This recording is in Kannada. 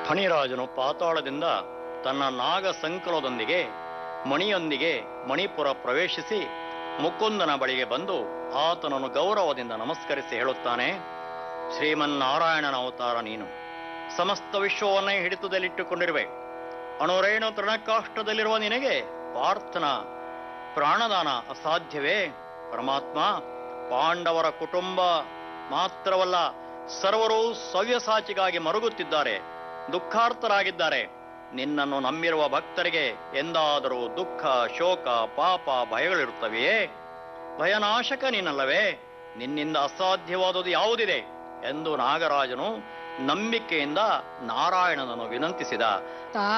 ಫಣಿರಾಜನು ಪಾತಾಳದಿಂದ ತನ್ನ ನಾಗ ಸಂಕಲದೊಂದಿಗೆ ಮಣಿಯೊಂದಿಗೆ ಮಣಿಪುರ ಪ್ರವೇಶಿಸಿ ಮುಕುಂದನ ಬಳಿಗೆ ಬಂದು ಆತನನ್ನು ಗೌರವದಿಂದ ನಮಸ್ಕರಿಸಿ ಹೇಳುತ್ತಾನೆ ಶ್ರೀಮನ್ನಾರಾಯಣನ ಅವತಾರ ನೀನು ಸಮಸ್ತ ವಿಶ್ವವನ್ನೇ ಹಿಡಿತದಲ್ಲಿಟ್ಟುಕೊಂಡಿರುವೆ ಅಣುರೇಣು ತೃಣಕಾಷ್ಟದಲ್ಲಿರುವ ನಿನಗೆ ಪಾರ್ಥನ ಪ್ರಾಣದಾನ ಅಸಾಧ್ಯವೇ ಪರಮಾತ್ಮ ಪಾಂಡವರ ಕುಟುಂಬ ಮಾತ್ರವಲ್ಲ ಸರ್ವರು ಸವ್ಯಸಾಚಿಗಾಗಿ ಮರುಗುತ್ತಿದ್ದಾರೆ ದುಃಖಾರ್ಥರಾಗಿದ್ದಾರೆ ನಿನ್ನನ್ನು ನಂಬಿರುವ ಭಕ್ತರಿಗೆ ಎಂದಾದರೂ ದುಃಖ ಶೋಕ ಪಾಪ ಭಯಗಳಿರುತ್ತವೆಯೇ ಭಯನಾಶಕ ನೀನಲ್ಲವೇ ನಿನ್ನಿಂದ ಅಸಾಧ್ಯವಾದುದು ಯಾವುದಿದೆ ಎಂದು ನಾಗರಾಜನು ನಂಬಿಕೆಯಿಂದ ನಾರಾಯಣನನ್ನು ವಿನಂತಿಸಿದ ತಾ